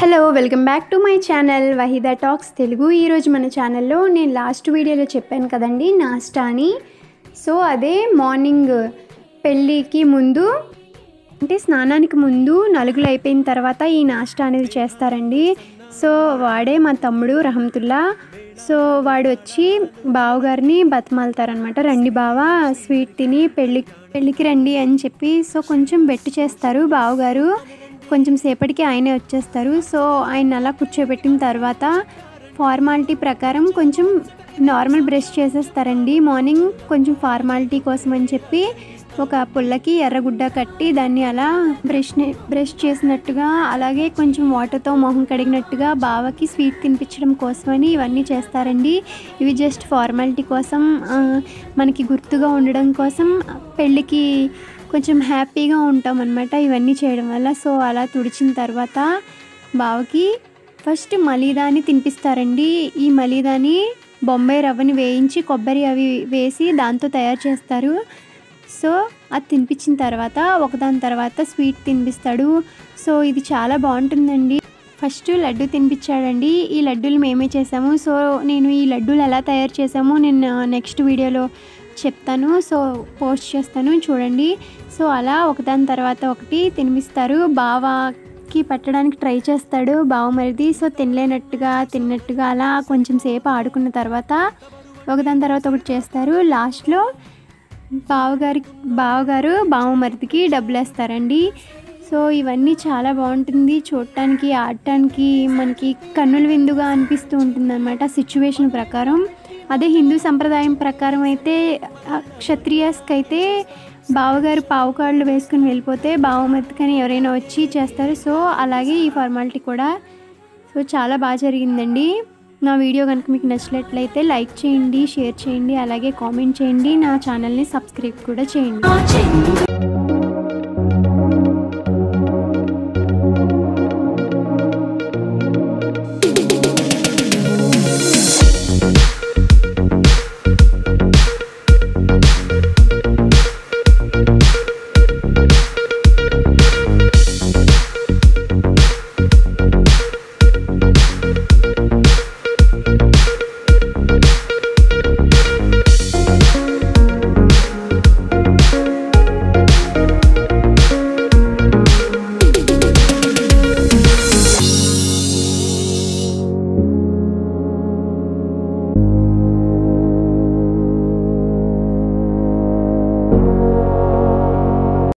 hello welcome back to my channel Waheeda talks Telugu ఈరోజు మన ఛానల్లో నేను లాస్ట్ వీడియోలో చెప్పాను కదండి నాస్టా అని సో అదే మార్నింగ్ పెళ్ళికి ముందు అంటే స్నానానికి ముందు నలుగులు అయిపోయిన తర్వాత ఈ నాస్టా అనేది చేస్తారండి సో వాడే మా తమ్ముడు రహమతుల్లా సో వాడు వచ్చి బావగారిని బతిమాలుతారనమాట రండి బావ స్వీట్ తిని పెళ్ళి పెళ్ళికి రండి అని చెప్పి సో కొంచెం బెట్టు చేస్తారు బావగారు కొంచెం సేపటికి ఆయనే వచ్చేస్తారు సో ఆయన అలా కూర్చోబెట్టిన తర్వాత ఫార్మాలిటీ ప్రకారం కొంచెం నార్మల్ బ్రష్ చేసేస్తారండి మార్నింగ్ కొంచెం ఫార్మాలిటీ కోసం అని చెప్పి ఒక పుల్లకి ఎర్రగుడ్డ కట్టి దాన్ని అలా బ్రష్ బ్రష్ చేసినట్టుగా అలాగే కొంచెం వాటర్తో మొహం కడిగినట్టుగా బావకి స్వీట్ తినిపించడం కోసమని ఇవన్నీ చేస్తారండి ఇవి జస్ట్ ఫార్మాలిటీ కోసం ఆ, మనకి గుర్తుగా ఉండడం కోసం పెళ్ళికి కొంచెం హ్యాపీగా ఉంటాం అనమాట ఇవన్నీ చేయడం వల్ల సో అలా తుడిచిన తర్వాత బావకి ఫస్ట్ మలీదాని తినిపిస్తారండి ఈ మలీదాని బొంబాయి రవ్వని వేయించి కొబ్బరి అవి వేసి దాంతో తయారు చేస్తారు సో అది తినిపించిన తర్వాత ఒకదాని తర్వాత స్వీట్ తినిపిస్తాడు సో ఇది చాలా బాగుంటుందండి ఫస్ట్ లడ్డు తినిపించాడండి ఈ లడ్డూలు మేమే చేసాము సో నేను ఈ లడ్డూలు ఎలా తయారు చేసామో నేను నెక్స్ట్ వీడియోలో చెప్తాను సో పోస్ట్ చేస్తాను చూడండి సో అలా ఒకదాని తర్వాత ఒకటి తినిపిస్తారు బావకి పెట్టడానికి ట్రై చేస్తాడు బావ మరిది సో తినలేనట్టుగా తిన్నట్టుగా అలా కొంచెం సేపు ఆడుకున్న తర్వాత ఒకదాని తర్వాత ఒకటి చేస్తారు లాస్ట్లో బావగారి బావగారు బావమరిదికి డబ్బులు వేస్తారండి సో ఇవన్నీ చాలా బాగుంటుంది చూడటానికి ఆడటానికి మనకి కన్నుల విందుగా అనిపిస్తూ ఉంటుంది అనమాట సిచ్యువేషన్ ప్రకారం అదే హిందూ సంప్రదాయం ప్రకారం అయితే ఆ, క్షత్రియాస్కి అయితే బావగారు పావుకాళ్ళు వేసుకుని వెళ్ళిపోతే బావమరిదికని ఎవరైనా వచ్చి చేస్తారు సో అలాగే ఈ ఫార్మాలిటీ కూడా సో చాలా బాగా జరిగిందండి నా వీడియో కనుక మీకు నచ్చినట్లయితే లైక్ చేయండి షేర్ చేయండి అలాగే కామెంట్ చేయండి నా ఛానల్ని సబ్స్క్రైబ్ కూడా చేయండి